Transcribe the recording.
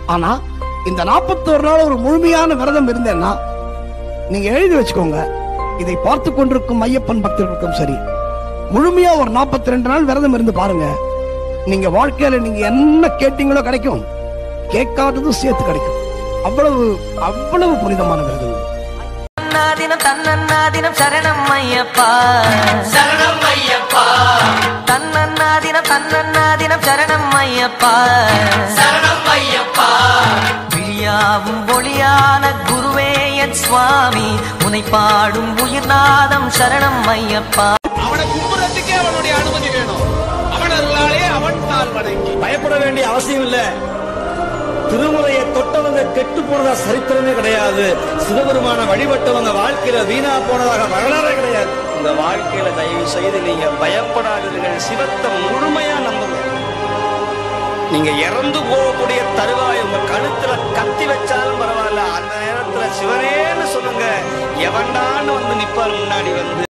ஆனா இந்த 41 நாள் ஒரு முழுமையான விரதம் இருந்தேன்னா நீங்க எழுதி வச்சுக்கோங்க இதை பார்த்து கொண்டிருக்கும் ஐயப்பன் பக்தர்களுக்கும் சரி முழுமையா ஒரு 42 ரெண்டு நாள் விரதம் இருந்து பாருங்க நீங்க வாழ்க்கையில நீங்க என்ன கேட்டீங்களோ கிடைக்கும் கேட்காததும் சேர்த்து கிடைக்கும் அவ்வளவு அவ்வளவு புனிதமான விரதம் இது. தன்னாதினம் தன்னன்னாதினம் சரணம் ஐயப்பா சரணம் ஐயப்பா தன்னன்னாதினம் தன்னன்னாதினம் சரணம் ஐயப்பா சரணம் ஐயப்பா விழியாவும் ஒளியான குருவே என் சுவாமி உனை பாடும் உயிர்நாதம் சரணம் ஐயப்பா அவனை கும்புறதுக்கே அவனுடைய அனுமதி வேணும் அவன் அருளாலே அவன் தாழ் வணங்கி பயப்பட வேண்டிய அவசியம் இல்ல திருமுறையை தொட்டவங்க கெட்டு போனதா சரித்திரமே கிடையாது சிவபெருமான வழிபட்டவங்க வாழ்க்கையில வீணா போனதாக வரலாறே கிடையாது உங்க வாழ்க்கையில தயவு செய்து நீங்க பயப்படாதீர்கள் சிவத்தை முழுமையா நம்புங்க நீங்க இறந்து போகக்கூடிய தருவாய் உங்க கழுத்துல கத்தி வச்சாலும் பரவாயில்ல அந்த நேரத்துல சிவனேன்னு சொல்லுங்க எவன்டான்னு வந்து நிப்பார் முன்னாடி வந்து